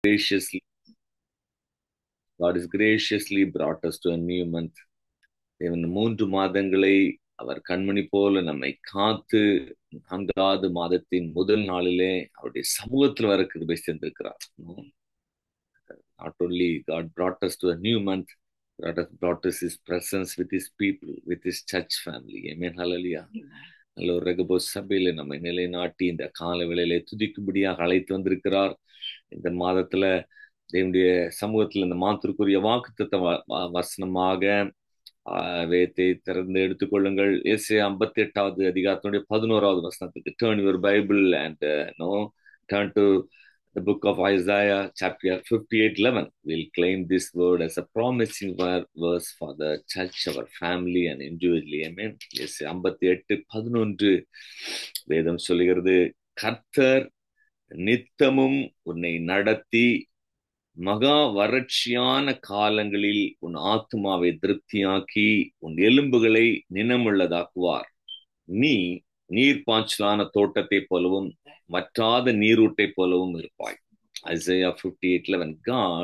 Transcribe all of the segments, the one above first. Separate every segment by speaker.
Speaker 1: graciously God has graciously brought us to a new month. தேவன் மூன்று மாதங்களை அவர் கண்மணி போல நம்மை காத்து நான்காவது மாதத்தின் முதல் நாளிலே அவருடைய சமூகத்தில் வர கிருபை சென்றிருக்கிறார் not only God brought us to a new month, God has brought us His presence with His people, with His church family. Amen. Hallelujah. நல்ல ஒரு ரகபோ சபையில நம்மை நிலைநாட்டி இந்த கால வேளையில துதிக்கும்படியாக அழைத்து வந்திருக்கிறார் இந்த மாதத்துல தேவனுடைய சமூகத்துல இந்த மாத்திற்குரிய வாக்குத்தத்த வசனமாக வேத்தை திறந்து எடுத்துக்கொள்ளுங்கள் ஏசே ஐம்பத்தி எட்டாவது அதிகாரத்தினுடைய பதினோராவது வசனத்துக்கு turn your Bible and no turn to the book of Isaiah, chapter 58 11. We'll claim this word as a promising verse for the church, our family, and individually. Amen. Yes, ஐம்பத்தி எட்டு பதினொன்று வேதம் சொல்லுகிறது கர்த்தர் நித்தமும் உன்னை நடத்தி மகா வறட்சியான காலங்களில் உன் ஆத்மாவை திருப்தியாக்கி உன் எலும்புகளை நினமுள்ளதாக்குவார் நீ நீர்ப்பாய்ச்சலான தோட்டத்தை போலவும் வற்றாத நீரூட்டை போலவும் இருப்பாய் Isaiah 58 11 God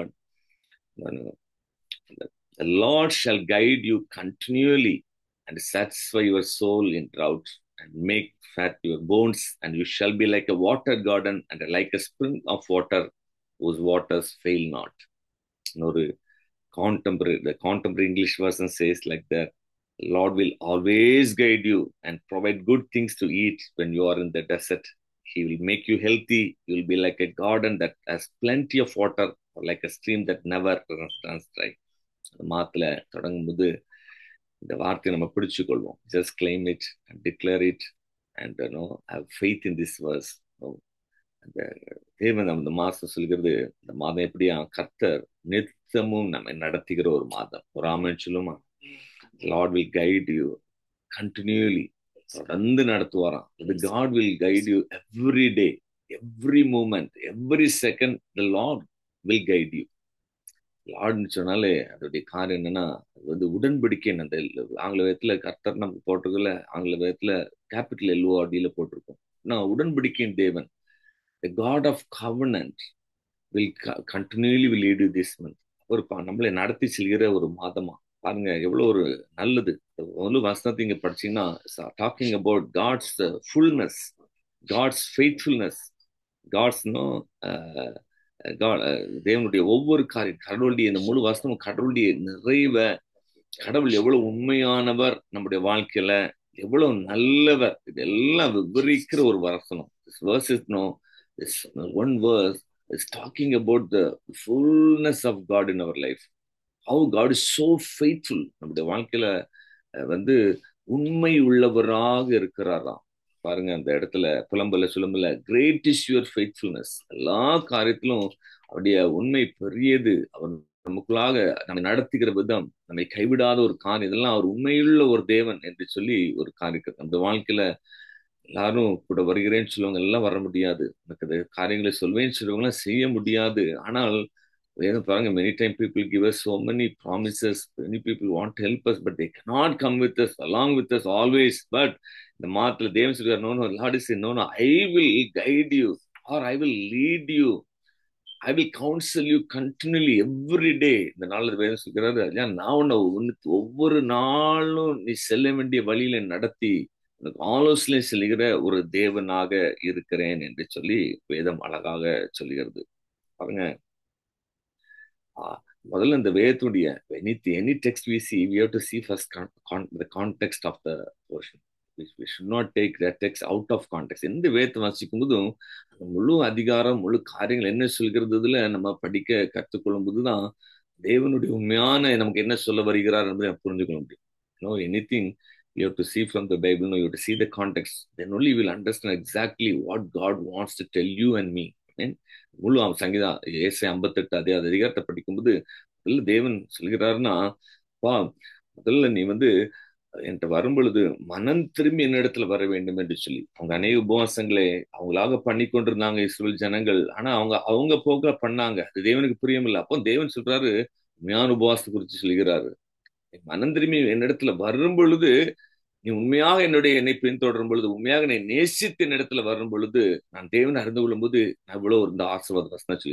Speaker 1: the Lord shall guide you continually and satisfy your soul in drought and make fat your bones and you shall be like a water garden and like a spring of water whose waters fail not ஒரு contemporary the contemporary English version says like that Lord will always guide you and provide good things to eat when you are in the desert he will make you healthy you will be like a garden that has plenty of water or like a stream that never runs dry மாத்துல தொடங்கும் போது இந்த வார்த்தையை நம்ம பிடிச்சு கொள்வோம் just claim it and declare it and no have faith in this verse அந்த தேவன் அந்த மாசம் சொல்கிறது இந்த மாதம் எப்படியா கர்த்தர் நித்தமும் நம்மை நடத்துகிற ஒரு மாதம் ஒரு ஆமன் சொல்லுமா Lord will guide you continually தொடர்ந்து நடத்துவாராம் இது God will guide you every day every moment every second the Lord will guide you லார்ட்னு சொன்னாலே அதோடைய காரியம் என்னன்னா அது வந்து உடன்படிக்கை அந்த ஆங்கில விதத்துல கர்த்தர் நமக்கு போட்டிருக்கல ஆங்கில விதத்துல கேபிட்டல் எல்ஓஆர்டியில போட்டிருக்கோம் நான் உடன்படிக்கையின் தேவன் the God of covenant will continually will lead you this month ஒரு நம்மளை நடத்தி செல்கிற ஒரு மாதமா பாருங்க எவ்வளவு ஒரு நல்லது முதல்ல வசனத்தை இங்க படிச்சீங்கன்னா talking about God's fullness God's faithfulness God's no தேவனுடைய ஒவ்வொரு காரியம் கடவுளுடைய இந்த முழு வசனமும் கடவுளுடைய நிறைவ கடவுள் எவ்வளவு உண்மையானவர் நம்முடைய வாழ்க்கையில எவ்வளவு நல்லவர் இதெல்லாம் விவரிக்கிற ஒரு வசனம் verse is no this one verse is talking about the fullness of God in our life how God is so faithful நம்முடைய வாழ்க்கையில வந்து உண்மை உள்ளவராக இருக்கிறாராம் பாருங்க அந்த இடத்துல புலம்பல சுலம்பல கிரேட் இஸ் யுவர் ஃபெய்த்ஃபுல்னஸ் எல்லா காரியத்திலும் அவருடைய உண்மை பெரியது அவர் நமக்குள்ளாக நம்மை நடத்துகிற விதம் நம்மை கைவிடாத ஒரு காரியம் இதெல்லாம் அவர் உண்மையுள்ள ஒரு தேவன் என்று சொல்லி ஒரு காரியம் நம்ம வாழ்க்கையில எல்லாரும் கூட வருகிறேன்னு சொல்லுவாங்க எல்லாம் வர முடியாது எனக்கு அது காரியங்களை சொல்வேன்னு சொல்லுவாங்க செய்ய முடியாது ஆனால் வேதம் பாருங்க many time people give us so many promises many people want help us but they cannot come with us along with us always but இந்த மாதத்துல தேவன் சொல்றார் no no Lord is no no I will guide you or I will lead you I will counsel you continually every day இந்த நாளில் வேதம் சொல்கிறாரு நான் உன்னை ஒவ்வொரு நாளும் நீ செல்ல வேண்டிய வழியில நடத்தி உனக்கு ஆலோசனை செல்கிற ஒரு தேவனாக இருக்கிறேன் என்று சொல்லி வேதம் அழகாக சொல்லுகிறது பாருங்க முதல்ல இந்த வேதத்துடைய any any text we see we have to see first the context of the portion we should not take the text out of context எந்த வேதத்தை வாசிக்கும் போதும் முழு அதிகாரம் முழு காரியங்கள் என்ன சொல்கிறதுல நம்ம படிக்க கற்றுக்கொள்ளும் போதுதான் தேவனுடைய உண்மையான நமக்கு என்ன சொல்ல வருகிறார் என்பதை புரிஞ்சுக்கொள்ள முடியும் no anything you have to see from the Bible, no, you have to see the context. Then only you will understand exactly what God wants to tell you and me. முழு சங்கீதா ஏசை ஐம்பத்தெட்டு அதே அதிகாரத்தை படிக்கும்போது முதல்ல தேவன் சொல்கிறாருன்னா பா முதல்ல நீ வந்து என்கிட்ட வரும் பொழுது மனம் திரும்பி என்னிடத்துல வர வேண்டும் என்று சொல்லி அவங்க அநேக உபவாசங்களை அவங்களாக பண்ணி கொண்டிருந்தாங்க இஸ்ரேல் ஜனங்கள் ஆனா அவங்க அவங்க போக பண்ணாங்க அது தேவனுக்கு புரியமில்லை அப்போ தேவன் சொல்றாரு உண்மையான உபவாசத்தை குறித்து சொல்கிறாரு மனம் திரும்பி என்னிடத்துல வரும் பொழுது நீ உண்மையாக என்னுடைய என்னை பின்தொடரும் பொழுது உண்மையாக என்னை நேசித்து என்னிடத்துல வரும் பொழுது நான் தேவனை அறிந்து கொள்ளும் போது நான் இவ்வளவு இந்த ஆசீர்வாத வசனம் சொல்கிறார்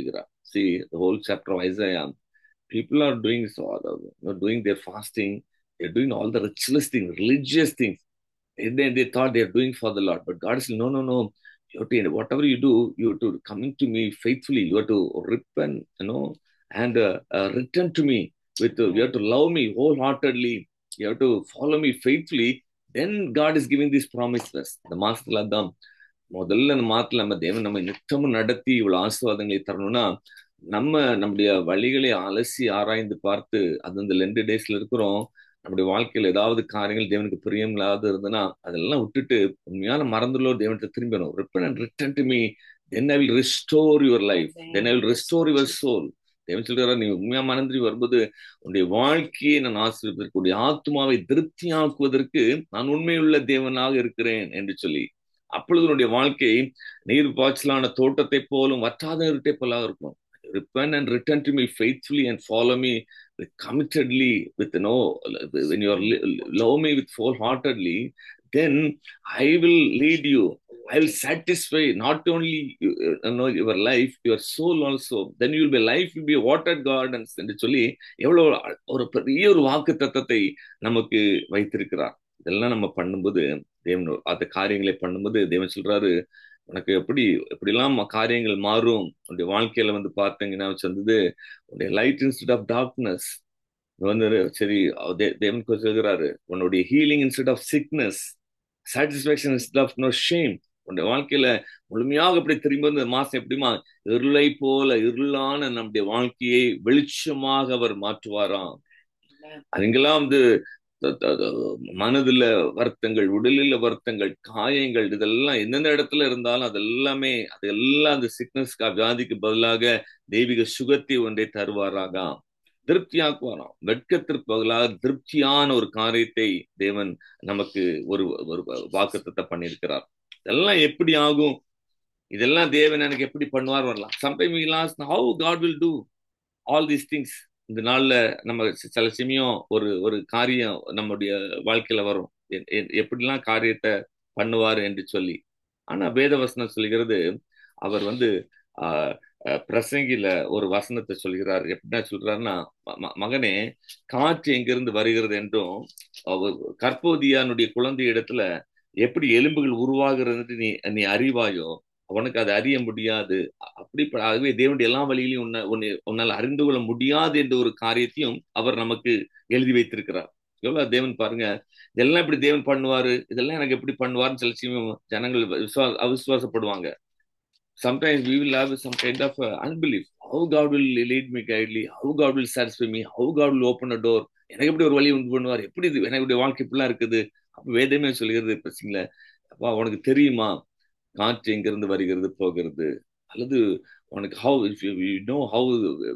Speaker 1: See, the whole chapter of Isaiah, people are doing so, you know, doing their fasting, they're doing all the ritualist things, religious things. And then they thought they're doing for the Lord. But God is no, no, no. You have to, whatever you do, you have to come to me faithfully. You have to repent, you know, and uh, uh, return to me. With uh, you have to love me wholeheartedly. You have to follow me faithfully. Then God is giving these promises. The மாசத்துல தான் முதல்ல அந்த மாதத்துல நம்ம தேவன் நம்ம நித்தமும் நடத்தி இவ்வளவு ஆசீர்வாதங்களை தரணும்னா நம்ம நம்முடைய வழிகளை அலசி ஆராய்ந்து பார்த்து அது இந்த ரெண்டு டேஸ்ல இருக்கிறோம் நம்முடைய வாழ்க்கையில ஏதாவது காரியங்கள் தேவனுக்கு பிரியம் இல்லாத இருந்ததுன்னா அதெல்லாம் விட்டுட்டு உண்மையான மறந்துள்ளோ தேவனத்தை திரும்பணும் repent and return to me then I will restore your life then I will restore your soul தேவன் சொல்கிறார் நீ உண்மையா மறந்து வரும்போது உன்னுடைய வாழ்க்கையை நான் ஆசிரியப்பதற்கு உடைய ஆத்மாவை திருப்தியாக்குவதற்கு நான் உண்மையுள்ள தேவனாக இருக்கிறேன் என்று சொல்லி அப்பொழுது உன்னுடைய வாழ்க்கை நீர் பாய்ச்சலான தோட்டத்தை போலும் வற்றாத இருட்டை போலாக இருக்கும் repent and return to me faithfully and follow me with committedly with you know when you are love me with wholeheartedly then i will lead you i will satisfy not only you, you know your life your soul also then you will be life will be watered gardens என்று சொல்லி எவ்வளவு ஒரு பெரிய ஒரு வாக்கு தத்தத்தை நமக்கு வைத்திருக்கிறார் இதெல்லாம் நம்ம பண்ணும்போது தேவன் அந்த காரியங்களை பண்ணும்போது தேவன் சொல்றாரு உனக்கு எப்படி எப்படிலாம் காரியங்கள் மாறும் உன்னுடைய வாழ்க்கையில வந்து பார்த்தீங்கன்னா வந்தது உன்னுடைய லைட் இன்ஸ்டெட் ஆஃப் டார்க்னஸ் வந்து சரி தேவன் சொல்கிறாரு உன்னுடைய healing instead of sickness satisfaction instead of no shame உன்னுடைய வாழ்க்கையில முழுமையாக அப்படி திரும்பி வந்த மாசம் எப்படிமா இருளை போல இருளான நம்முடைய வாழ்க்கையை வெளிச்சமாக அவர் மாற்றுவாராம் அதுங்கெல்லாம் வந்து மனதுல வருத்தங்கள் உடலில் வருத்தங்கள் காயங்கள் இதெல்லாம் எந்தெந்த இடத்துல இருந்தாலும் அது எல்லாமே அது எல்லாம் அந்த சிக்னஸ் வியாதிக்கு பதிலாக தெய்வீக சுகத்தை ஒன்றை தருவாராக திருப்தியாக்குவாராம் வெட்கத்திற்கு பதிலாக திருப்தியான ஒரு காரியத்தை தேவன் நமக்கு ஒரு ஒரு வாக்குத்தத்தை பண்ணியிருக்கிறார் இதெல்லாம் எப்படி ஆகும் இதெல்லாம் தேவன் எனக்கு எப்படி பண்ணுவார் வரலாம் sometime how God will do all these things இந்த நாள்ல நம்ம சில சமயம் ஒரு ஒரு காரியம் நம்முடைய வாழ்க்கையில வரும் எப்படிலாம் காரியத்தை பண்ணுவார் என்று சொல்லி ஆனா வேதவசனம் சொல்கிறது அவர் வந்து ஆஹ் பிரசங்கில ஒரு வசனத்தை சொல்கிறார் எப்படின்னா சொல்றாருன்னா மகனே காற்று எங்கிருந்து வருகிறது என்றும் கற்போதியானுடைய குழந்தை இடத்துல எப்படி எலும்புகள் உருவாகிறது நீ நீ அறிவாயோ உனக்கு அதை அறிய முடியாது அப்படி ஆகவே தேவனுடைய எல்லா வழியிலையும் உன்னை உன்னை உன்னால் அறிந்து கொள்ள முடியாது என்ற ஒரு காரியத்தையும் அவர் நமக்கு எழுதி வைத்திருக்கிறார் எவ்வளவு தேவன் பாருங்க இதெல்லாம் எப்படி தேவன் பண்ணுவாரு இதெல்லாம் எனக்கு எப்படி பண்ணுவார்னு சில சமயம் ஜனங்கள் விசுவா அவிசுவாசப்படுவாங்க sometimes we will have some kind of unbelief how God will lead me guidely how God will satisfy me how God will open a door எனக்கு எப்படி ஒரு வழி உண்டு பண்ணுவார் எப்படி இது எனக்கு வாழ்க்கை இப்படிலாம் இருக்குது அப்ப வேதமே சொல்லுகிறது பிரச்சனை அப்பா உனக்கு தெரியுமா காற்று எங்கிருந்து வருகிறது போகிறது அல்லது உனக்கு how if you know how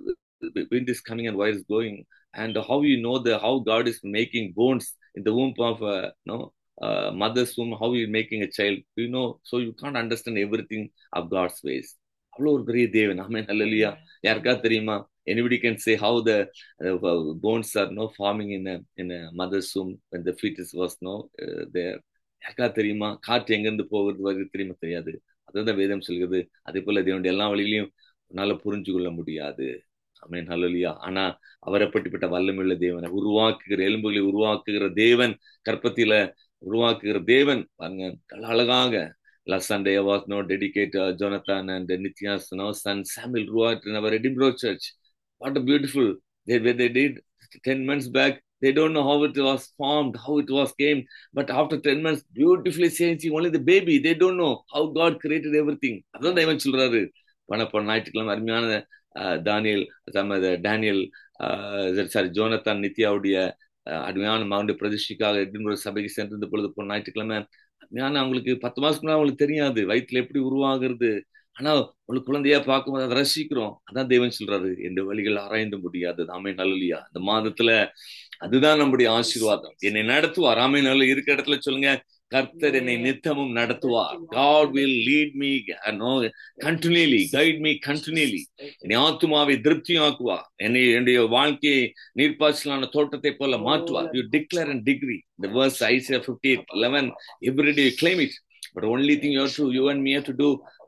Speaker 1: wind is coming and where is going and how you know the how god is making bones in the womb of uh, no uh, mother's womb how you making a child you know so you can't understand everything of god's ways அவ்வளோ ஒரு பெரிய தேவன் ஆமே நல்லலையா யாருக்கா தெரியுமா anybody can say how the uh, bones are no forming in a in a mother's womb when the fetus was no uh, there யாருக்கா தெரியுமா காற்று எங்கிருந்து போகிறது வருது தெரியுமா தெரியாது அதுதான் வேதம் சொல்கிறது அதே போல தேவனுடைய எல்லா வழிகளையும் உன்னால புரிஞ்சு கொள்ள முடியாது அமேன் ஹலலியா ஆனா அவரை பட்டிப்பட்ட வல்லமையுள்ள தேவனை உருவாக்குகிற எலும்புகளை உருவாக்குகிற தேவன் கற்பத்தில உருவாக்குகிற தேவன் பாருங்க அழகாக last Sunday I was no dedicate uh, Jonathan and uh, Nitya's no, son Samuel Ruat in our Edinburgh church. What a beautiful they where they did ten months back. They don't know how it was formed, how it was came, but after ten months, beautifully changing only the baby. They don't know how God created everything. அதான் தேவன் சொல்றாரு பணப்ப ஞாயிற்றுக்கிழமை அருமையான தானியல் Daniel sorry Jonathan நித்யாவுடைய அருமையான மகனுடைய பிரதிஷ்டிக்காக எட்மின் சபைக்கு சென்றிருந்த பொழுது போன ஞாயிற்றுக்கிழமை அருமையான அவங்களுக்கு பத்து மாசத்துக்கு அவங்களுக்கு தெரியாது வயிற்றுல எப்படி உருவாகிறது ஆனா உங்களுக்கு குழந்தையா பார்க்கும்போது அதை ரசிக்கிறோம் அதான் தேவன் சொல்றாரு எந்த வழிகள் ஆராய்ந்து முடியாது ஆமே நல்லலியா இந்த மாதத்துல அதுதான் நம்முடைய ஆசீர்வாதம் என்னை நடத்துவார் ஆமே நல்ல இருக்க இடத்துல சொல்லுங்க கர்த்தர் என்னை நித்தமும் நடத்துவார் God will lead me no continually guide me continually என்னை ஆத்துமாவை திருப்தியாக்குவார் என்னை என்னுடைய வாழ்க்கையை நீர்ப்பாய்ச்சலான தோட்டத்தை போல மாற்றுவார் யூ டிக்ளேர் அண்ட் டிகிரி இந்த verse Isaiah fifty eight eleven every day claim it but only thing you to you and me to do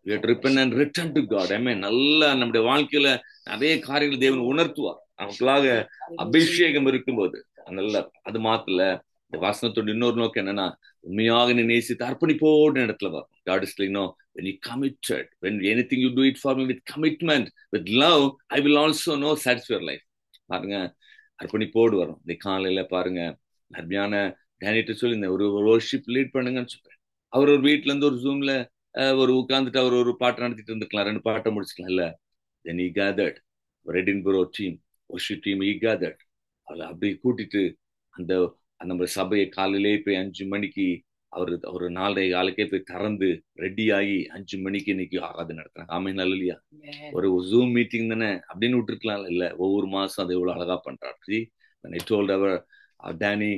Speaker 1: repent and return to God I நல்லா நம்முடைய வாழ்க்கையில நிறைய காரியங்கள் தேவன் உணர்த்துவார் நமக்குள்ளாக அபிஷேகம் இருக்கும்போது நல்ல அது மாத்தல இந்த வாசனத்தோட இன்னொரு நோக்கம் என்னன்னா உண்மையாக நீ நேசித்து அர்ப்பணிப்போடு இடத்துல வரும் God is like no when you committed when anything you do it for me with commitment with love i will also know satisfy your life பாருங்க அர்ப்பணிப்போடு வரும் இந்த காலையில பாருங்க அருமையான டேனிட்ட சொல்லி இந்த ஒரு வர்ஷிப் லீட் பண்ணுங்கன்னு சொல்றேன் அவர் ஒரு வீட்டுல இருந்து ஒரு ஜூம்ல ஒரு உட்காந்துட்டு அவர் ஒரு பாட்டு நடத்திட்டு இருந்துக்கலாம் ரெண்டு பாட்டை முடிச்சுக்கலாம் இல்ல then he gathered Edinburgh team worship team he gathered அவளை அப்படி கூட்டிட்டு அந்த நம்ம சபையை காலையிலே போய் அஞ்சு மணிக்கு அவர் ஒரு நாலரை காலுக்கே போய் திறந்து ரெடி ஆகி அஞ்சு மணிக்கு இன்னைக்கு ஆகாது நடத்துறாங்க ஆமே இல்லையா ஒரு ஜூம் மீட்டிங் தானே அப்படின்னு விட்டுருக்கலாம் இல்ல ஒவ்வொரு மாசம் அதை இவ்வளவு அழகா பண்றாரு I told our Danny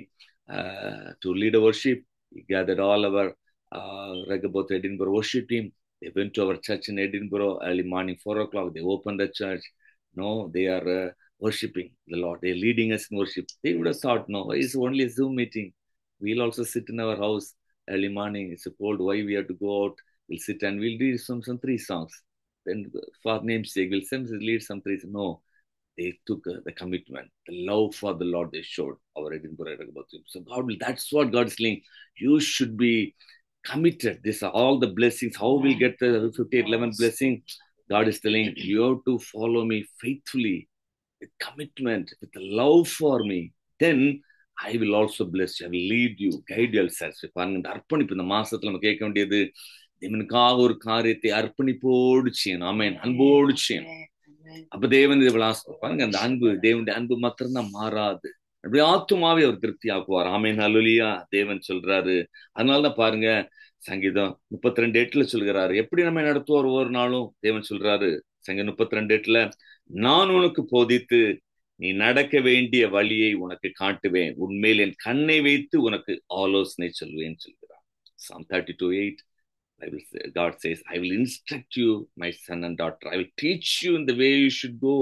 Speaker 1: to lead worship gathered all our Rehoboth Edinburgh worship team they went to our church in Edinburgh early morning four o'clock they opened the church no they are uh, worshiping the Lord they're leading us in worship they would have thought no it's only a zoom meeting we'll also sit in our house early morning. It's cold. Why we have to go out? We'll sit and we'll read some some three songs. Then for namesake, we'll some lead some three. No, they took uh, the commitment, the love for the Lord they showed our Edinburgh about him. So God will. That's what God is saying. You should be committed. These are all the blessings. How we'll get the 58 11 blessing? God is telling you have to follow me faithfully, with commitment, with the love for me. Then I will also bless I will lead you guide yourselves பாருங்க இந்த அர்ப்பணிப்பு இந்த மாசத்துல நம்ம கேட்க வேண்டியது தேவனுக்காக ஒரு காரியத்தை அர்ப்பணிப்போடு செய்யணும் ஆமேன் அன்போடு செய்யணும் அப்ப தேவன் இதை பாருங்க அந்த அன்பு தேவனுடைய அன்பு மாத்திரம்தான் மாறாது அப்படி ஆத்துமாவே அவர் திருப்தி ஆக்குவார் ஆமேன் அலுலியா தேவன் சொல்றாரு அதனாலதான் பாருங்க சங்கீதம் முப்பத்தி ரெண்டு எட்டுல சொல்கிறாரு எப்படி நம்ம நடத்துவார் ஒவ்வொரு நாளும் தேவன் சொல்றாரு சங்கீதம் முப்பத்தி ரெண்டு எட்டுல நான் உனக்கு போதித்து நீ நடக்க வேண்டிய வழியை உனக்கு காட்டுவேன் உண்மையில் என் கண்ணை வைத்து உனக்கு ஆலோசனை சொல்வேன் சொல்கிறார் Psalm 32 8 I will say, God says, I will instruct you, my son and daughter. I will teach you in the way you should go.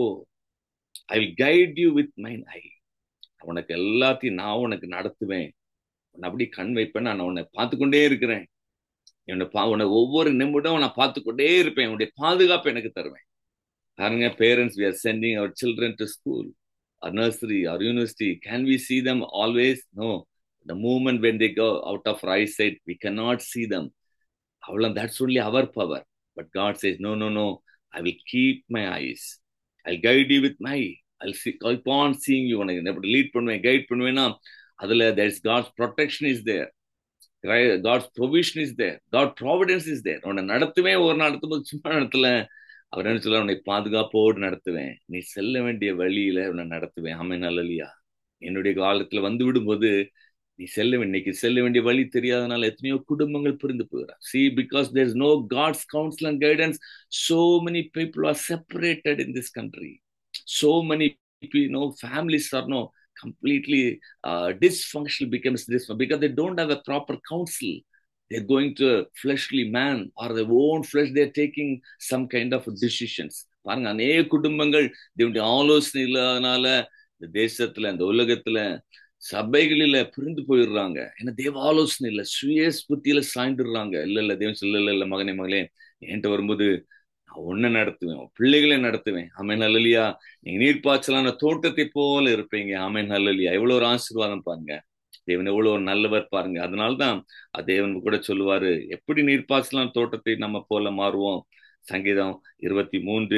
Speaker 1: I will guide you with mine eye. உனக்கு எல்லாத்தையும் நான் உனக்கு நடத்துவேன் உன்னை அப்படி கண் வைப்பேன் நான் உன்னை பார்த்துக்கொண்டே இருக்கிறேன் உன்னை பா உன்னை ஒவ்வொரு நிமிடம் நான் பார்த்துக்கொண்டே இருப்பேன் உன்னுடைய பாதுகாப்பு எனக்கு தருவேன் பாருங்க parents we are sending our children to school or nursery or university, can we see them always? No. The moment when they go out of our eyesight, we cannot see them. That's only our power. But God says, No, no, no. I will keep my eyes. I'll guide you with my I'll see, keep on seeing you. உனக்கு lead பண்ணுவேன் guide பண்ணுவேன்னா அதுல there is God's protection is there. God's provision is there. God providence is there. உன்னை நடத்துவேன் ஒரு நடத்தும்போது சும்மா நடத்தல அவர் என்ன சொல்ல உன்னை பாதுகாப்போடு நடத்துவேன் நீ செல்ல வேண்டிய வழியில உன்னை நடத்துவேன் அமை நல்லலியா என்னுடைய காலத்துல வந்து விடும்போது நீ செல்ல இன்னைக்கு செல்ல வேண்டிய வழி தெரியாதனால எத்தனையோ குடும்பங்கள் புரிந்து போகிறார் see because there is no God's counsel and guidance so many people are separated in this country so many no families are no completely uh, dysfunctional becomes this because they don't have a proper counsel they're going to a fleshly man or their own flesh they're taking some kind of decisions பாருங்க அநேக குடும்பங்கள் தேவனுடைய ஆலோசனை இல்லாதனால இந்த தேசத்துல இந்த உலகத்துல சபைகளில புரிந்து போயிடுறாங்க ஏன்னா தேவ ஆலோசனை இல்ல சுய புத்தியில சாய்ந்துடுறாங்க இல்ல இல்ல தேவன் சொல்ல இல்ல இல்ல மகனே மகளே என்கிட்ட வரும்போது நான் ஒன்ன நடத்துவேன் பிள்ளைகளை நடத்துவேன் ஆமே நல்லலியா நீங்க நீர்ப்பாய்ச்சலான தோட்டத்தை போல இருப்பீங்க ஆமே நல்லலியா எவ்வளவு ஒரு ஆசீர்வாதம் பாருங்க தேவன் எவ்வளவு ஒரு நல்லவர் பாருங்க அதனால்தான் தேவன் கூட சொல்லுவாரு எப்படி நீர்ப்பாய்ச்சலான தோட்டத்தை நம்ம போல மாறுவோம் சங்கீதம் இருபத்தி மூன்று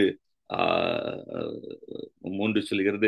Speaker 1: ஆஹ் மூன்று சொல்கிறது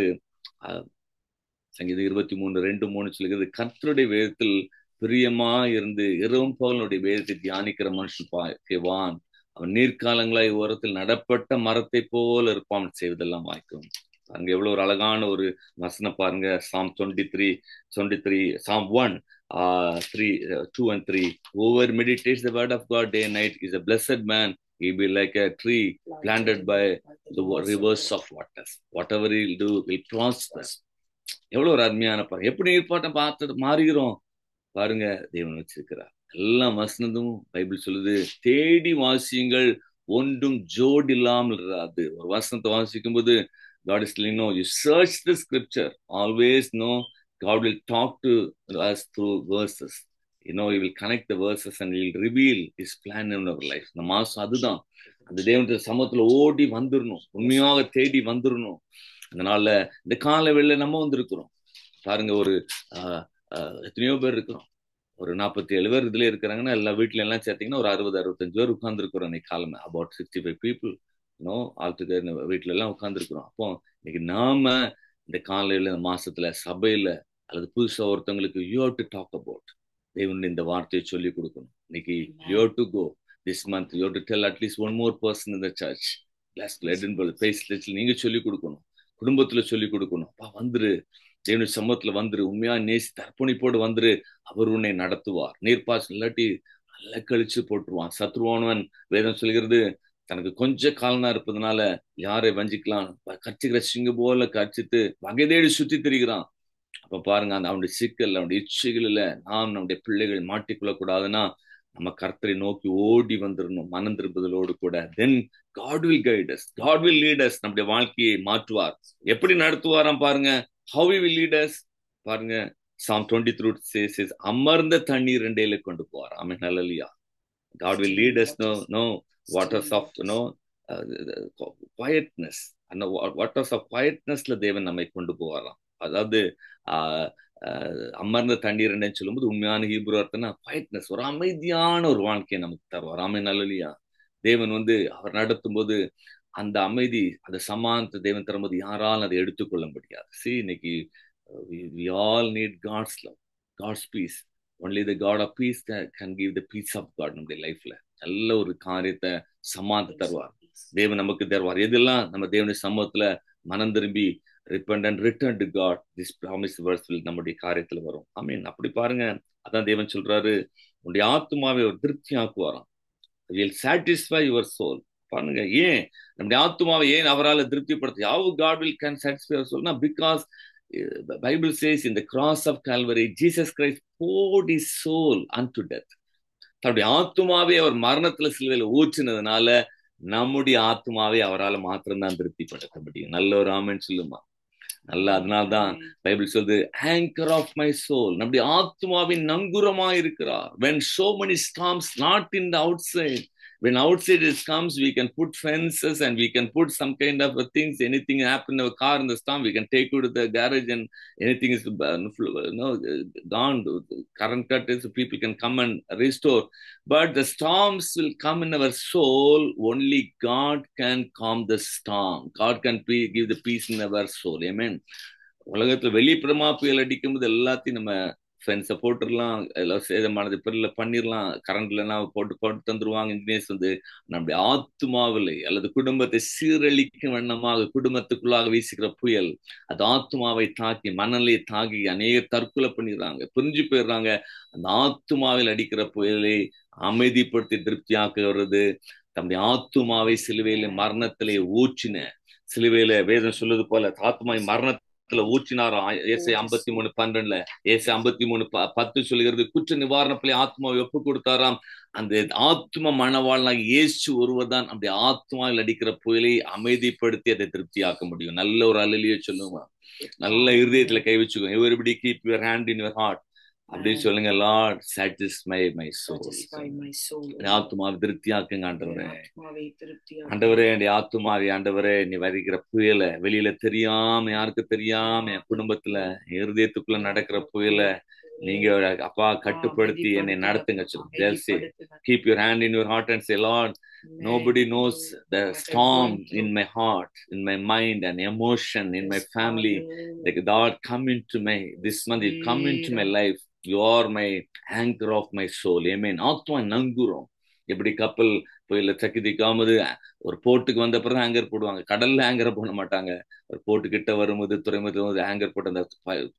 Speaker 1: சங்கீதம் இருபத்தி மூணு ரெண்டு மூணு சொல்கிறது கர்த்தருடைய வேதத்தில் பிரியமா இருந்து இரவும் பகலுடைய வேதத்தை தியானிக்கிற மனுஷன் பாய்வான் அவன் நீர்க்காலங்களாய் ஓரத்தில் நடப்பட்ட மரத்தை போல இருப்பான் செய்வதெல்லாம் வாய்க்கும் அங்க எவ்வளவு ஒரு அழகான ஒரு வசனம் பாருங்க Psalm twenty three twenty three Psalm one three two and three over meditates the word of God day night is a blessed man he be like a tree planted by the rivers of waters whatever he'll do will prosper எவ்வளவு ஒரு அருமையான பாருங்க எப்படி நீர்ப்பாட்டம் பார்த்து மாறுகிறோம் பாருங்க தேவன் வச்சிருக்கிறார் எல்லாம் வசனதும் பைபிள் சொல்லுது தேடி வாசியுங்கள் ஒன்றும் ஜோடு இல்லாமல் இராது ஒரு வசனத்தை வாசிக்கும் போது God is telling, no, you search the scripture. Always know God will talk to us through verses. you know, he will connect the verses and he'll reveal his plan in our life. இந்த மாசம் அதுதான் அந்த தேவனுடைய சமூகத்துல ஓடி வந்துடணும் உண்மையாக தேடி வந்துடணும் அதனால இந்த கால வேளையில நம்ம வந்திருக்கிறோம் பாருங்க ஒரு ஆஹ், ஆஹ், எத்தனையோ பேர் இருக்கிறோம் ஒரு நாற்பத்தி ஏழு பேர் இதுல இருக்கிறாங்கன்னா எல்லா வீட்ல எல்லாம் சேர்த்தீங்கன்னா ஒரு அறுபது அறுபத்தஞ்சு பேர் உட்கார்ந்துருக்கிறோம் இன்னைக்கு காலமே about sixty five people no altogether வீட்ல எல்லாம் உட்கார்ந்துருக்கிறோம் அப்போ இன்னைக்கு நாம இந்த காலையில இந்த மாசத்துல சபையில அல்லது புதுசா ஒருத்தவங்களுக்கு you have to talk about தேவன் இந்த வார்த்தையை சொல்லி கொடுக்கணும் இன்னைக்கு you have to go this month you have to tell at least one more person இந்த சர்ச் கிளாஸ் எடின்பல் பேஸ் நீங்க சொல்லி கொடுக்கணும் குடும்பத்துல சொல்லி கொடுக்கணும் அப்பா வந்துரு தேவனுடைய சமூகத்துல வந்துரு உண்மையா நேசி தர்ப்பணிப்போடு வந்துரு அவர் உன்னை நடத்துவார் நீர்ப்பாசம் இல்லாட்டி நல்ல கழிச்சு போட்டுருவான் சத்ருவானவன் வேதம் சொல்கிறது தனக்கு கொஞ்ச காலனா இருப்பதனால யாரை வஞ்சிக்கலாம் கட்சிக்கிற சிங்க போல கட்சித்து வகை தேடி சுத்தி திரிகிறான் அப்ப பாருங்க அந்த அவனுடைய சிக்கல் அவனுடைய இச்சைகளில் நாம் நம்முடைய பிள்ளைகள் மாட்டிக்கொள்ள கூடாதுன்னா நம்ம கர்த்தரை நோக்கி ஓடி வந்துடணும் மனம் திரும்புதலோடு கூட then God will guide us God will lead us நம்முடைய வாழ்க்கையை மாற்றுவார் எப்படி நடத்துவாராம் பாருங்க ஹவு வில் லீடஸ் பாருங்க சாம் டுவெண்ட்டி த்ரூ சேஸ் அமர்ந்த தண்ணீர் ரெண்டையில கொண்டு போவார் ஆமே நல்லலியா God will lead us no no waters of no quietness அந்த வாட்டர்ஸ் ஆஃப் குவயட்னஸ்ல தேவன் நம்மை கொண்டு போவாராம் அதாவது ஆஹ் ஆஹ் அமர்ந்த தண்ணீர் என்னன்னு சொல்லும்போது உண்மையான ஹீப்ரு அர்த்தம்னா குவயட்னஸ் ஒரு அமைதியான ஒரு வாழ்க்கையை நமக்கு தருவார் ஆமை நல்லலியா தேவன் வந்து அவர் நடத்தும் போது அந்த அமைதி அந்த சமானத்தை தேவன் தரும்போது யாராலும் அதை எடுத்துக்கொள்ள முடியாது சி இன்னைக்கு we all need God's love God's peace only the God of peace can give the peace of God நம்முடைய லைஃப்ல நல்ல ஒரு காரியத்தை சமானத்தை தருவார் தேவன் நமக்கு தருவார் எதெல்லாம் நம்ம தேவனுடைய சமூகத்துல மனம் திரும்பி repent and return to God this promise verse will நம்முடைய காரியத்துல வரும் ஐ மீன் அப்படி பாருங்க அதான் தேவன் சொல்றாரு உன்னுடைய ஆத்மாவை ஒரு திருப்தி ஆக்குவாராம் வில் சாட்டிஸ்ஃபை யுவர் சோல் பாருங்க ஏன் நம்முடைய ஆத்மாவை ஏன் அவரால் திருப்திப்படுத்த how God will can satisfy your சோல்னா பிகாஸ் பைபிள் சேஸ் இந்த cross of Calvary Jesus Christ poured his soul unto death தன்னுடைய ஆத்மாவை அவர் மரணத்துல சிலுவையில் ஊற்றினதுனால நம்முடைய ஆத்மாவை அவரால் மாத்திரம்தான் திருப்திப்படுத்த முடியும் நல்ல ஒரு ஆமன் சொல்லுமா நல்ல அதனால்தான் பைபிள் சொல்லுது ஆங்கர் ஆஃப் மை சோல் நம்முடைய ஆத்மாவின் நங்குரமா இருக்கிறார் when so many storms not in the outside when outside it comes we can put fences and we can put some kind of things anything happen in our car in the storm we can take you to the garage and anything is no, gone current cut is people can come and restore but the storms will come in our soul only god can calm the storm god can give the peace in our soul amen உலகத்துல வெளிப்புறமா புயல் அடிக்கும் போது எல்லாத்தையும் நம்ம ஃபென்ஸை போட்டுடலாம் எல்லாம் சேதமானது பிறல பண்ணிடலாம் கரண்ட்லாம் போட்டு போட்டு தந்துருவாங்க இன்ஜினியர்ஸ் வந்து நம்முடைய ஆத்மாவில் அல்லது குடும்பத்தை சீரழிக்கும் வண்ணமாக குடும்பத்துக்குள்ளாக வீசுகிற புயல் அது ஆத்மாவை தாக்கி மணலை தாக்கி அநேக தற்கொலை பண்ணிடுறாங்க புரிஞ்சு போயிடுறாங்க அந்த ஆத்மாவில் அடிக்கிற புயலை அமைதிப்படுத்தி திருப்தியாக்குறது தம்முடைய ஆத்மாவை சிலுவையில மரணத்திலே ஊற்றின சிலுவையில வேதம் சொல்லுது போல ஆத்மாவை மரண ஊற்றினாராம் ஏசை ஐம்பத்தி மூணு பன்னெண்டுல ஏசை ஐம்பத்தி மூணு பத்து சொல்லுகிறது குற்ற நிவாரணப்பிள்ளை ஆத்மாவை ஒப்பு கொடுத்தாராம் அந்த ஆத்ம மனவாழ்நாக இயேசு ஒருவர் தான் அப்படி ஆத்மாவில் அடிக்கிற புயலை அமைதிப்படுத்தி அதை திருப்தியாக்க முடியும் நல்ல ஒரு அலலிய சொல்லுவான் நல்ல இருதயத்துல கை வச்சுக்கோ everybody keep your hand in your heart அப்படின்னு சொல்லுங்க லார்ட் சாட்டிஸ்ஃபை மை சோல் ஆத்மாவை திருப்தியாக்குங்க ஆண்டவரே ஆண்டவரே என் ஆத்மாவை ஆண்டவரே நீ வருகிற புயல வெளியில தெரியாம யாருக்கு தெரியாம என் குடும்பத்துல இருதயத்துக்குள்ள நடக்கிற புயல நீங்க அப்பா கட்டுப்படுத்தி என்னை நடத்துங்க ஜெல்சி keep your hand in your heart and say Lord nobody knows the storm in my heart in my mind and emotion in my family like god come into my this month you come into my life you are my anchor of my soul amen ஆத்மா நங்குறோம் எப்படி கப்பல் புயல சக்கி திக்காமது ஒரு போர்ட்டுக்கு வந்த பிறகு anchor போடுவாங்க கடல்ல anchor போட மாட்டாங்க ஒரு போர்ட்டு கிட்ட வரும்போது துறைமுகத்துல ஆங்கர் போட்டு அந்த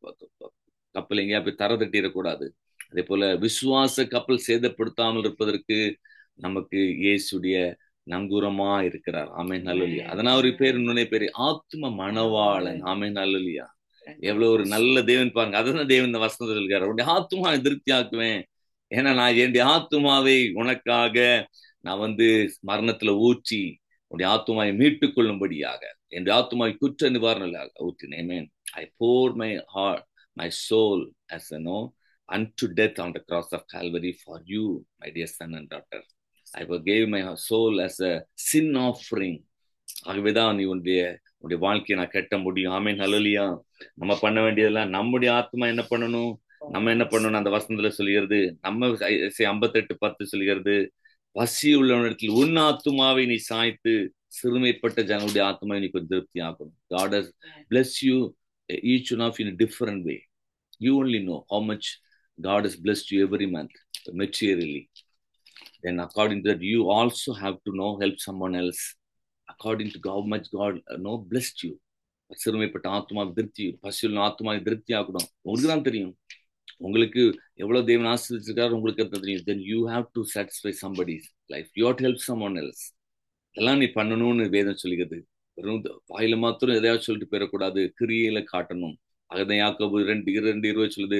Speaker 1: கப்பல் எங்கேயா போய் தர தட்டிடக்கூடாது அதே போல விசுவாச கப்பல் சேதப்படுத்தாமல் இருப்பதற்கு நமக்கு இயேசுடைய நங்கூரமா இருக்கிறார் ஆமே நல்லலியா அதனால ஒரு பேர் இன்னொன்னே பேரு ஆத்ம மணவாளன் ஆமே நல்லலியா எவ்வளவு ஒரு நல்ல தேவன் பாருங்க அதுதான் தேவன் இந்த வசனத்தில் இருக்காரு உடைய ஆத்மா திருப்தி ஆக்குவேன் ஏன்னா நான் என்னுடைய ஆத்மாவை உனக்காக நான் வந்து மரணத்துல ஊற்றி உடைய ஆத்மாவை மீட்டுக் கொள்ளும்படியாக என்னுடைய ஆத்மாவை குற்ற நிவாரண ஊற்றினேன் I pour my heart my soul as no unto death on the cross of Calvary for you, my dear son and daughter. I will gave my soul as a sin offering. ஆகவேதான் நீ உன்னுடைய உன்னுடைய வாழ்க்கையை நான் கட்ட முடியும் ஆமேன் hallelujah நம்ம பண்ண வேண்டியதெல்லாம் நம்முடைய ஆத்மா என்ன பண்ணணும் நம்ம என்ன பண்ணணும் அந்த வசனத்துல சொல்லுகிறது நம்ம ஐம்பத்தெட்டு பத்து சொல்லுகிறது பசி உள்ளவனிடத்தில் உன் ஆத்மாவை நீ சாய்த்து சிறுமைப்பட்ட ஜனங்களுடைய ஆத்மாவை நீ கொஞ்சம் திருப்தி ஆகணும் God has blessed you each one of you in a different way. You only know how much God has blessed you every month materially. Then according to that, you also have to know help someone else according to how much God uh, know blessed you. சிறுமைப்பட்ட ஆத்மா திருப்தி பசியுள்ள ஆத்மா திருப்தி ஆகணும் உங்களுக்கு தான் தெரியும் உங்களுக்கு எவ்வளவு தேவன் ஆசிரிச்சிருக்காரு உங்களுக்கு தான் தெரியும் then you have to satisfy somebody life you had help someone else இதெல்லாம் நீ பண்ணணும்னு வேதம் சொல்லிக்கிறது வெறும் வாயில மாத்திரம் எதையாவது சொல்லிட்டு போயிடக்கூடாது கிரியையில காட்டணும் அகதான் யாக்கோபு ரெண்டு இரண்டு இருபது சொல்லுது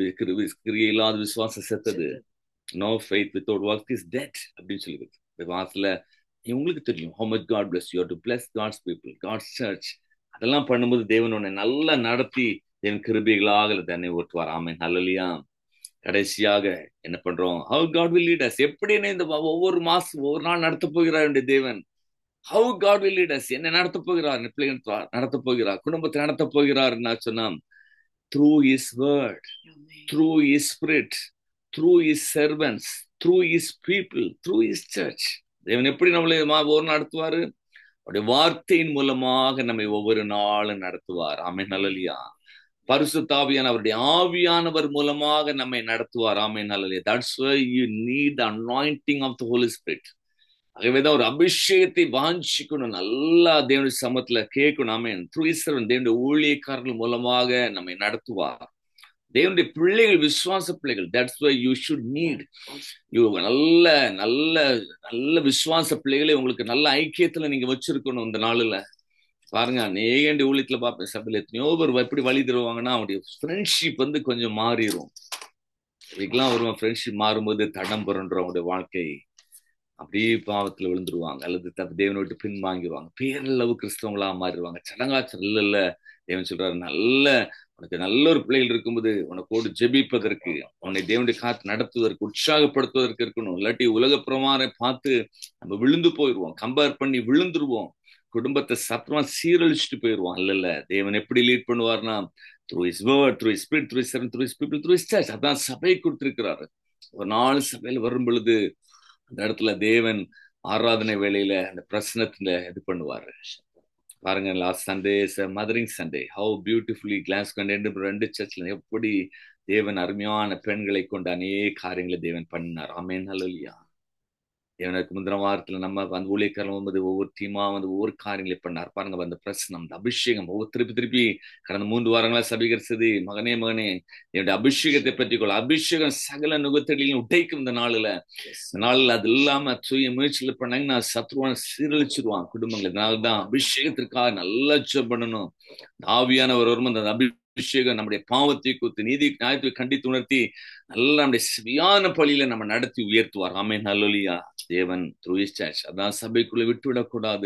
Speaker 1: கிரியை இல்லாத விசுவாசம் செத்தது no faith without work is dead அப்படின்னு சொல்லிடுது இந்த வாசல உங்களுக்கு தெரியும் how much God bless you to bless God's people God's church அதெல்லாம் பண்ணும்போது தேவன் உன்னை நல்லா நடத்தி தேவன் கிருபிகளாக தன்னை ஓட்டுவார் ஆமே நல்லலியா கடைசியாக என்ன பண்றோம் how God will lead us எப்படி என்ன இந்த ஒவ்வொரு மாசம் ஒவ்வொரு நாள் நடத்த போகிறார் என்ற தேவன் how God will lead us என்ன நடத்த போகிறார் பிள்ளைகள் நடத்த போகிறார் குடும்பத்தை நடத்த போகிறார் சொன்னா through his word through his spirit through his servants through his people through his church தேவன் எப்படி நம்மளை ஒரு நடத்துவாரு அவருடைய வார்த்தையின் மூலமாக நம்மை ஒவ்வொரு நாளும் நடத்துவார் ஆமை நல்லலியா பரிசு தாவியான அவருடைய ஆவியானவர் மூலமாக நம்மை நடத்துவார் ஆமை நல்லலியா that's why you need anointing of the Holy Spirit ஆகவேதான் ஒரு அபிஷேகத்தை வாஞ்சிக்கணும் நல்லா தேவனுடைய சமத்துல கேட்கணும் ஆமேன் த்ரூ ஈஸ்வரன் தேவனுடைய ஊழியக்காரர்கள் மூலமாக நம்மை நடத்துவார் தேவனுடைய பிள்ளைகள் விசுவாச பிள்ளைகள் that's why you should need you நல்ல நல்ல நல்ல விசுவாச பிள்ளைகளை உங்களுக்கு நல்ல ஐக்கியத்துல நீங்க வச்சிருக்கணும் இந்த நாளில் பாருங்க நேகண்டி ஊழியத்துல பார்ப்பேன் சபையில் எத்தனையோ பேர் எப்படி வழி தருவாங்கன்னா அவனுடைய ஃப்ரெண்ட்ஷிப் வந்து கொஞ்சம் மாறிடும் இதுக்கெல்லாம் வருவான் ஃப்ரெண்ட்ஷிப் மாறும்போது தடம் புரண்டுற அவனுடைய வாழ்க்கை அப்படியே பாவத்துல விழுந்துருவாங்க அல்லது தப்பு தேவனை விட்டு பின் வாங்கிடுவாங்க பேரளவு கிறிஸ்தவங்களா மாறிடுவாங்க சடங்காச்சல் இல்ல இல்ல தேவன் சொல்றாரு நல்ல உனக்கு நல்ல ஒரு பிள்ளைகள் இருக்கும்போது உனக்கோடு ஜெபிப்பதற்கு உன்னை தேவனுடைய காத்து நடத்துவதற்கு உற்சாகப்படுத்துவதற்கு இருக்கணும் இல்லாட்டி உலக பிரமாணை பார்த்து நம்ம விழுந்து போயிடுவோம் கம்பேர் பண்ணி விழுந்துருவோம் குடும்பத்தை சத்தமா சீரழிச்சுட்டு போயிடுவோம் இல்ல இல்ல தேவன் எப்படி லீட் பண்ணுவார்னா through his word through his spirit through his செவன் through his people through his church அதான் சபை கொடுத்திருக்கிறாரு ஒரு நாள் சபையில் வரும் பொழுது அந்த இடத்துல தேவன் ஆராதனை வேலையில அந்த பிரசனத்துல இது பண்ணுவாரு பாருங்க last Sunday Mothering Sunday how beautifully class ரெண்டு ரெண்டு சர்ச்ல எப்படி தேவன் அருமையான பெண்களை கொண்டு அநேக காரியங்களை தேவன் பண்ணார் ஆமேன் ஹலோலியா தேவனுக்கு முந்தின வாரத்துல நம்ம அந்த ஊழியக்காரன் வந்து ஒவ்வொரு டீமா வந்து ஒவ்வொரு காரியங்களை பண்ணார் பாருங்க அந்த பிரசனம் அந்த அபிஷேகம் ஒவ்வொரு திருப்பி திருப்பி கடந்த மூன்று வாரங்களா சபீகரிச்சது மகனே மகனே என்னுடைய அபிஷேகத்தை பற்றி கொள்ள அபிஷேகம் சகல நுகத்தடியிலும் உடைக்கும் இந்த நாளில் இந்த நாளில் அது இல்லாம சுய முயற்சியில் பண்ணாங்கன்னா சத்ருவான சீரழிச்சிருவான் குடும்பங்கள் இதனால்தான் அபிஷேகத்திற்காக நல்லா ஜெபம் பண்ணணும் ஆவியானவர் வரும் அந்த அபி அபிஷேகம் நம்முடைய பாவத்தை குத்து நீதி நியாயத்தை கண்டித்து உணர்த்தி நல்லா நம்முடைய சரியான பழியில நம்ம நடத்தி உயர்த்துவார் ஆமே நல்லொலியா தேவன் த்ரூ சர்ச் அதான் சபைக்குள்ள விட்டுவிடக்கூடாது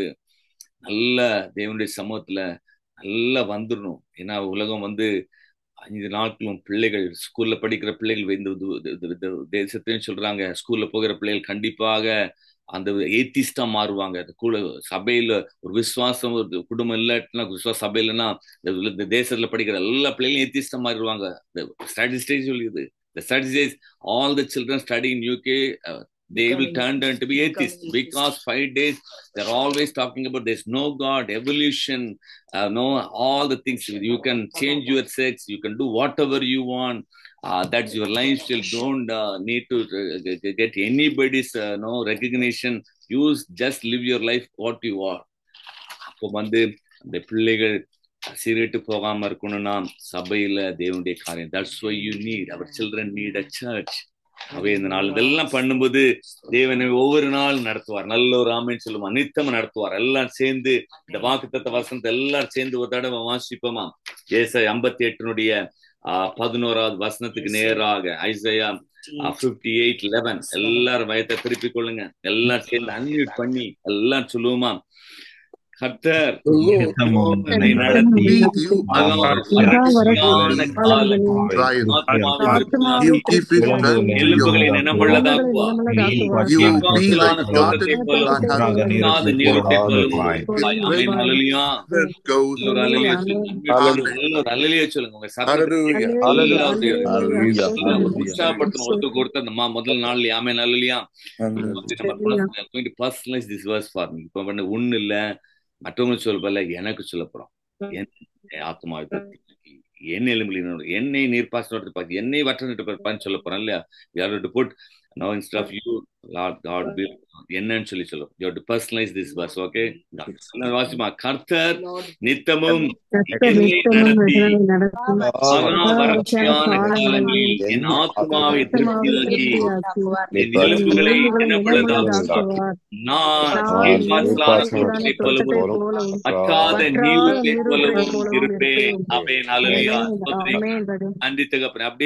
Speaker 1: நல்ல தேவனுடைய சமூகத்துல நல்லா வந்துடணும் ஏன்னா உலகம் வந்து அஞ்சு நாட்களும் பிள்ளைகள் ஸ்கூல்ல படிக்கிற பிள்ளைகள் இந்த தேசத்தையும் சொல்றாங்க ஸ்கூல்ல போகிற பிள்ளைகள் கண்டிப்பாக அந்த ஏத்திஸ்டா மாறுவாங்க கூட சபையில ஒரு விசுவாசம் ஒரு குடும்பம் இல்லாட்டினா விசுவாச சபையிலனா இந்த தேசத்துல படிக்கிற எல்லா பிள்ளைகளும் ஏத்திஸ்டா மாறிடுவாங்க ஸ்டாட்டிஸ்டிக்ஸ் சொல்லியுது The statistics, all the children studying in UK, uh, they will turn out to be atheists because five days they're always talking about there's no God, evolution, uh, no, all the things. You can change your sex, you can do whatever you want. Uh, that's your lifestyle. Don't uh, need to uh, get anybody's uh, no recognition. Use just live your life what you are. அப்போ வந்து அந்த பிள்ளைகள் சீரிட்டு போகாம இருக்கணும்னா சபையில தேவனுடைய காரியம் that's why you need our children need a church அவை இந்த நாள் இதெல்லாம் பண்ணும்போது தேவனை ஒவ்வொரு நாள் நடத்துவார் நல்ல ஒரு ஆமைன்னு சொல்லுவான் நித்தம் நடத்துவார் எல்லாம் சேர்ந்து இந்த வாக்குத்தத்த வசனத்தை எல்லாரும் சேர்ந்து ஒரு தடவை வாசிப்போமா ஏச ஐம்பத்தி எட்டினுடைய ஆஹ் பதினோராவது வசனத்துக்கு நேராக ஐசையா பிப்டி எயிட் லெவன் எல்லாரும் வயத்தை திருப்பிக் கொள்ளுங்க எல்லாம் சேர்ந்து அன்மியூட் பண்ணி எல்லாம் சொல்லுவோமா கர்த்தர்
Speaker 2: The Lord
Speaker 1: நித்தமும்
Speaker 2: will
Speaker 1: என்னை நடத்தி
Speaker 2: lead you
Speaker 1: மகா
Speaker 2: on
Speaker 1: வறட்சியான கால
Speaker 2: trial.
Speaker 1: ஆத்மாவை
Speaker 2: He
Speaker 1: திருப்தியாக்கி
Speaker 2: will give his strength to your
Speaker 1: எலும்புகளை
Speaker 2: heart.
Speaker 1: நினமுள்ளதாக்குவார்
Speaker 2: You will be like
Speaker 1: தோட்டத்தைப்
Speaker 2: garden
Speaker 1: போலவும்
Speaker 2: that has
Speaker 1: இல்லாத நீரூற்றைப் போலவும்
Speaker 2: When
Speaker 1: இருப்பாய். ஆமென். ஹல்லேலூயா.
Speaker 2: rain goes
Speaker 1: நல்ல ஒரு அல்லேலூயா சொல்லுங்க.
Speaker 2: Hallelujah.
Speaker 1: நல்ல ஒரு அல்லேலூயா சொல்லுங்க. உங்க சத்தத்தை
Speaker 2: Hallelujah.
Speaker 1: எல்லாருடைய
Speaker 2: Hallelujah.
Speaker 1: எல்லாரும் உற்சாகப்படுத்தணும். ஒருத்தருக்கு ஒருத்தர் அந்த மா- முதல் நாள்ல ஆமென் ஹல்லேலூயா. இப்ப
Speaker 2: Hallelujah.
Speaker 1: வந்து நம்ம pers- going to personalize this verse for me. இப்ப வந்து ஒண்ணு இல்ல மற்றவங்க சொல்ல போல எனக்கு சொல்ல போறோம் என் ஆத்மாவை பத்தி என் எலும்புகளின் என்னை நீர்ப்பாசனத்தை பார்த்து என்னை வற்ற பார்ப்பான்னு சொல்ல போறோம் இல்லையா யார் to put no instead of you Lord God will என்னன்னு சொல்லி சொல்லும் you to personalize this verse okay வாசிமா கர்த்தர் நித்தமும் என்னை நடத்தி மகா வறட்சியான காலங்களில் என் ஆத்மாவை திருப்தியாக்கி என் எலும்புகளை நினமுள்ளதாக்குவார். நான் நீர்ப்பாசலான தோட்டத்தைப் போலவும் பற்றாத நீரூற்றைப் போலவும் இருப்பேன். ஆமென். ஹல்லேலூயா. ஸ்தோத்திரம். நன்றி தகப்பனே அப்படியே